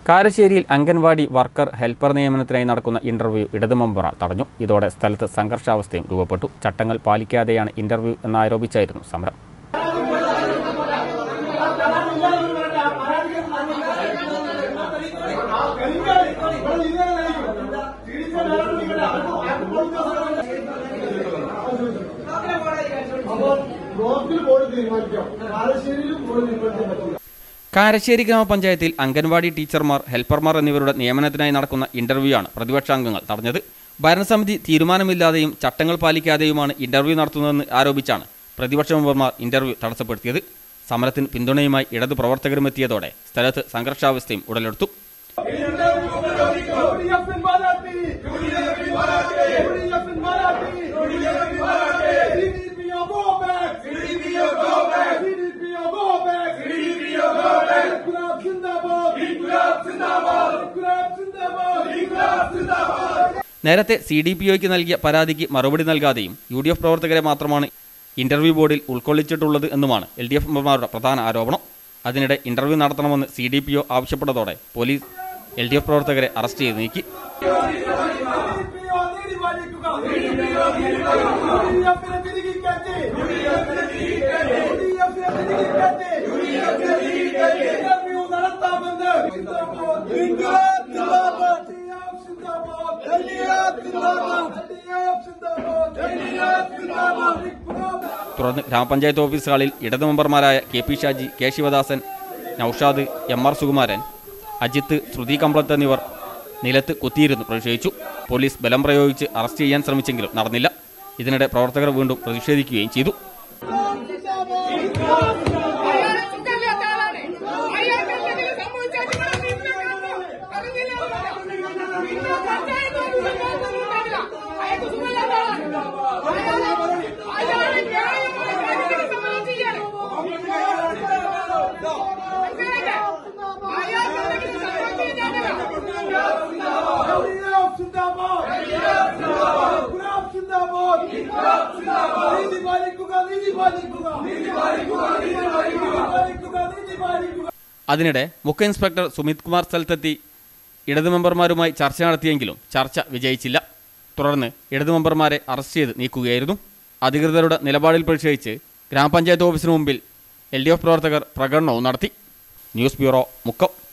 കാരശ്ശേരിയിൽ anganwadi worker helper നിയമനത്തിനായി നടക്കുന്ന interview ഇടതു മെമ്പർ തടഞ്ഞു ഇതോടെ സ്ഥലത്ത് സംഘർഷാവസ്ഥയും രൂപപ്പെട്ടു ചട്ടങ്ങൾ പാലിക്കാതെയാണ് ഇന്റർവ്യൂ എന്നാരോപിച്ചായിരുന്നു സമരം ബ്ലോക്കിൽ ബോർഡ് തീരുമാനിക്കാം കാലശ്ശേരിയിലും ബോർഡ് തീരുമാനിക്കാൻ പറ്റില്ല കാരശ്ശേരി ഗ്രാമപഞ്ചായത്തിൽ അംഗൻവാടി ടീച്ചർമാർ ഹെൽപ്പർമാർ എന്നിവരുടെ നിയമനത്തിനായി നടക്കുന്ന ഇന്റർവ്യൂ ആണ് പ്രതിപക്ഷാംഗങ്ങൾ തടഞ്ഞത് ഭരണസമിതി തീരുമാനമില്ലാതെയും ചട്ടങ്ങൾ പാലിക്കാതെയുമാണ് ഇന്റർവ്യൂ നടത്തുന്നതെന്ന് ആരോപിച്ചാണ് പ്രതിപക്ഷ മെമ്പർമാർ ഇന്റർവ്യൂ തടസ്സപ്പെടുത്തിയത് സമരത്തിന് പിന്തുണയുമായി ഇടതു പ്രവർത്തകരും എത്തിയതോടെ സ്ഥലത്ത് സംഘർഷാവസ്ഥയും ഉടലെടുത്തു നേരത്തെ സി ഡി പി ഒയ്ക്ക് നൽകിയ പരാതിക്ക് മറുപടി നൽകാതെയും യു ഡി എഫ് പ്രവർത്തകരെ മാത്രമാണ് ഇന്റർവ്യൂ ബോർഡിൽ ഉൾക്കൊള്ളിച്ചിട്ടുള്ളത് എന്നുമാണ് എൽ ഡി എഫ് മെമ്പർമാരുടെ പ്രധാന ആരോപണം അതിനിടെ ഇന്റർവ്യൂ നടത്തണമെന്ന് സി ഡി പി ഒ ആവശ്യപ്പെട്ടതോടെ പോലീസ് എൽ ഡി എഫ് പ്രവർത്തകരെ അറസ്റ്റ് ചെയ്ത് നീക്കി തുടർന്ന് ഗ്രാമപഞ്ചായത്ത് ഓഫീസ് ഹാളിൽ ഇടതു മെമ്പർമാരായ K P Shaji K Sivadasan Noushad M R Sukumaran Ajith Shruthi Kamplath എന്നിവർ നിലത്ത് കുത്തിയിരുന്നു പ്രതിഷേധിച്ചു പോലീസ് ബലം പ്രയോഗിച്ച് അറസ്റ്റ് ചെയ്യാൻ ശ്രമിച്ചെങ്കിലും നടന്നില്ല ഇതിനിടെ പ്രവർത്തകർ വീണ്ടും പ്രതിഷേധിക്കുകയും ചെയ്തു അയാളെ ചിന്തയില്ലാത്ത ആളാണ് അയാൾക്ക് എന്തെങ്കിലും സംഭവിച്ചാൽ നിങ്ങളെ വീട്ടിലേക്കാണോ അറിഞ്ഞില്ല നിങ്ങൾ പഞ്ചായത്ത് ഓഫീസിൽ പോകുന്നുണ്ടാവില്ല അയാൾക്ക് സുഖമില്ലാത്ത ആളാണ് അയാളെ അയാളെ ന്യായമായ കാര്യത്തിന് സമരം ചെയ്യാണ് മനസ്സിലായില്ലേ? അയാൾക്ക് എന്തെങ്കിലും സംഭവിച്ചാൽ നീതി പാലിക്കുക നീതി പാലിക്കുക നീതി പാലിക്കുക നീതി പാലിക്കുക നീതി പാലിക്കുക അതിനിടെ മുഖ്യ ഇൻസ്പെക്ടർ സുമിത് കുമാർ സ്ഥലത്തെത്തി ഇടതു മെമ്പർമാരുമായി ചർച്ച നടത്തിയെങ്കിലും ചർച്ച വിജയിച്ചില്ല തുടർന്ന് ഇടതു മെമ്പർമാരെ അറസ്റ്റ് ചെയ്ത് നീക്കുകയായിരുന്നു അധികൃതരുടെ നിലപാടിൽ പ്രതിഷേധിച്ച് ഗ്രാമപഞ്ചായത്ത് ഓഫീസിന് മുമ്പിൽ എൽ ഡി എഫ് പ്രവർത്തകർ പ്രകടനവും നടത്തി ന്യൂസ് ബ്യൂറോ മുക്കം